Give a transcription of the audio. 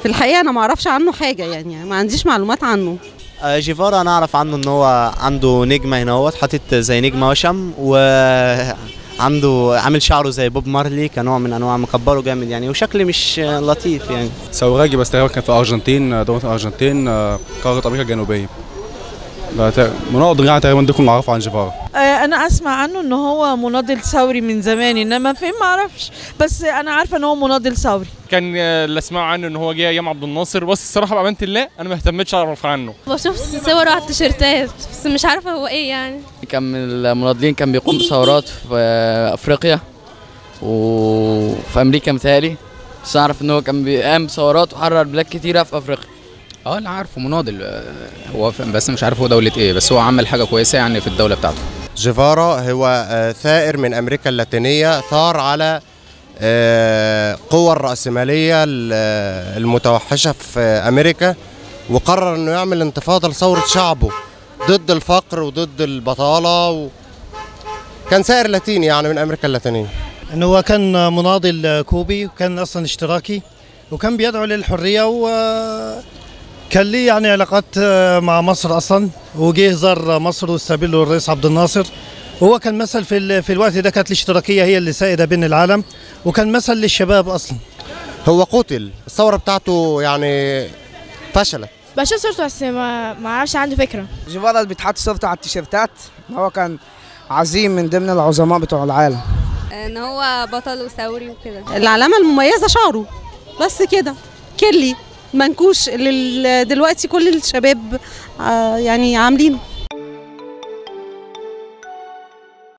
في الحقيقه انا ما اعرفش عنه حاجه يعني ما عنديش معلومات عنه آه، جيفارا انا اعرف عنه ان هو عنده نجمه هنا اهوت حاطط زي نجمه وشم وعنده عامل شعره زي بوب مارلي كنوع من انواع مكبره جامد يعني وشكل مش آه، لطيف يعني سوراجي بس تقريبا كان في الارجنتين دوله الارجنتين آه، قاره امريكا الجنوبيه ده تق- مناضل يعني تقريبا ده كله اعرفه عن جيفارا آه، انا اسمع عنه ان هو مناضل ثوري من زمان انما فين ما اعرفش بس انا عارفه ان هو مناضل ثوري كان آه، اللي اسمعه عنه ان هو جه ايام عبد الناصر بس الصراحه بامانه الله انا ما اهتمتش اعرف عنه بشوف صوره على التيشيرتات بس مش عارفه هو ايه يعني كان من المناضلين كان بيقوم بثورات في افريقيا وفي امريكا متهيألي بس اعرف ان هو كان بيقام بثورات وحرر بلاد كتيره في افريقيا اه انا عارفه مناضل آه، هو ف- بس مش عارف هو دولة ايه بس هو عمل حاجة كويسة يعني في الدولة بتاعته جيفارا هو آه، ثائر من أمريكا اللاتينية ثار على آه، قوى الرأسمالية ال- آه، المتوحشة في أمريكا وقرر أنه يعمل انتفاضة لثورة شعبه ضد الفقر وضد البطالة و... كان ثائر لاتيني يعني من أمريكا اللاتينية انه هو كان مناضل كوبي وكان اصلا اشتراكي وكان بيدعو للحريه وكان ليه يعني علاقات مع مصر اصلا وجه زار مصر واستقبله الرئيس عبد الناصر وهو كان مثل في ال- في الوقت ده كانت الاشتراكيه هي اللي سائده بين العالم وكان مثل للشباب اصلا هو قتل الثورة بتاعته يعني فشلت بشوف صورته بس ما ما اعرفش عنده فكره جيفارا اللي بيتحط صورته على التيشيرتات هو كان عظيم من ضمن العظماء بتوع العالم ان هو بطل وثوري وكده العلامه المميزه شعره بس كده كيرلي منكوش اللي ال- دلوقتي كل الشباب آه، يعني عاملينه